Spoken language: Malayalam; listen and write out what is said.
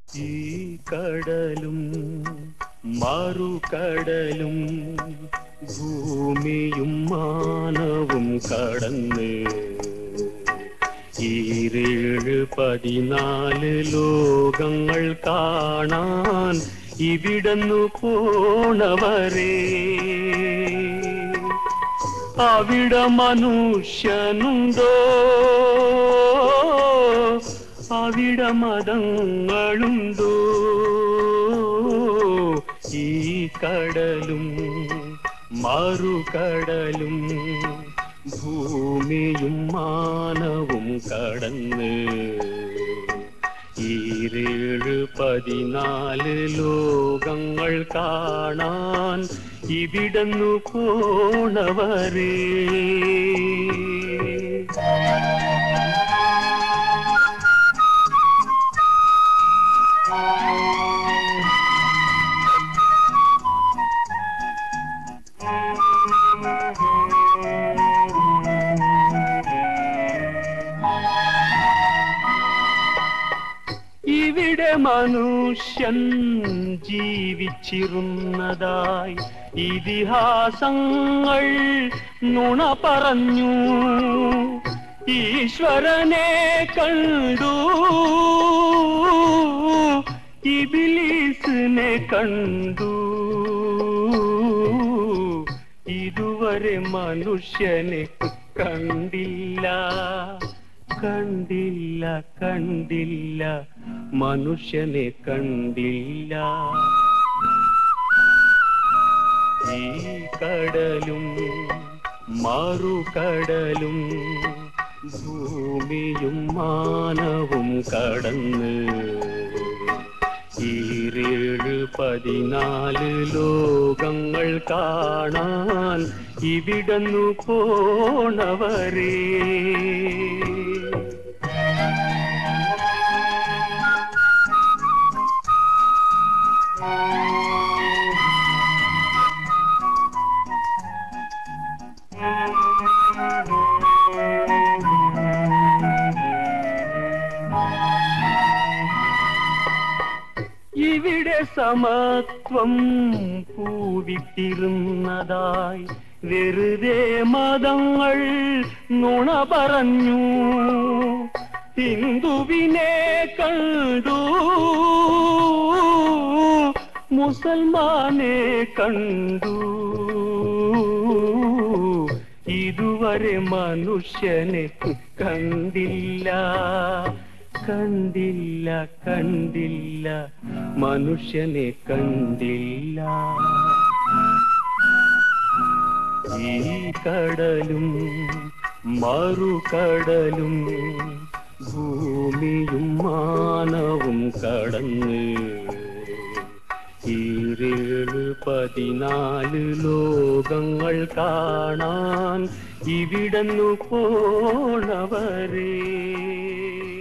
ഈ കടലും മറുകടലും ഭൂമിയും മാനവും കടന്ന് ഈരേഴ് പതിനാല് ലോകങ്ങൾ കാണാൻ ഇവിടന്നു പോണവരേ അവിടെ മനുഷ്യനുണ്ടോ അവിടെ മതങ്ങളുണ്ടോ ഈ കടലും മറുകടലും ഭൂമിയും മാനവും കടന്ന് ഈരേഴ് പതിനാല് ലോകങ്ങൾ കാണാൻ ഇവിടന്നു പോണവരേ ഇവിടെ മനുഷ്യൻ ജീവിച്ചിരുന്നതായി ഇതിഹാസങ്ങൾ നുണ പറഞ്ഞു ഈശ്വരനെ കണ്ടു ഇബിലീസിനെ കണ്ടു ഇതുവരെ മനുഷ്യനെ കണ്ടില്ല കണ്ടില്ല കണ്ടില്ല മനുഷ്യനെ കണ്ടില്ല ഈ കടലും മറുകടലും ഭൂമിയും മാനവും കടന്ന് ഈരേഴ് പതിനാല് ലോകങ്ങൾ കാണാൻ ഇവിടന്നു പോണവരേ ഇവിടെ സമത്വം പൂവിട്ടിരുന്നതായി വെറുതെ മതങ്ങൾ നുണ പറഞ്ഞു ഹിന്ദുവിനെ കണ്ടു മുസൽമാനെ കണ്ടു ഇതുവരെ മനുഷ്യനെ കണ്ടില്ല കണ്ടില്ല കണ്ടില്ല മനുഷ്യനെ കണ്ടില്ല ഈ കടലും മറുകടലും ഭൂമിയും മാനവും കടന്ന് ഈരേഴ് പതിനാല് ലോകങ്ങൾ കാണാൻ ഇവിടന്നു പോണവരേ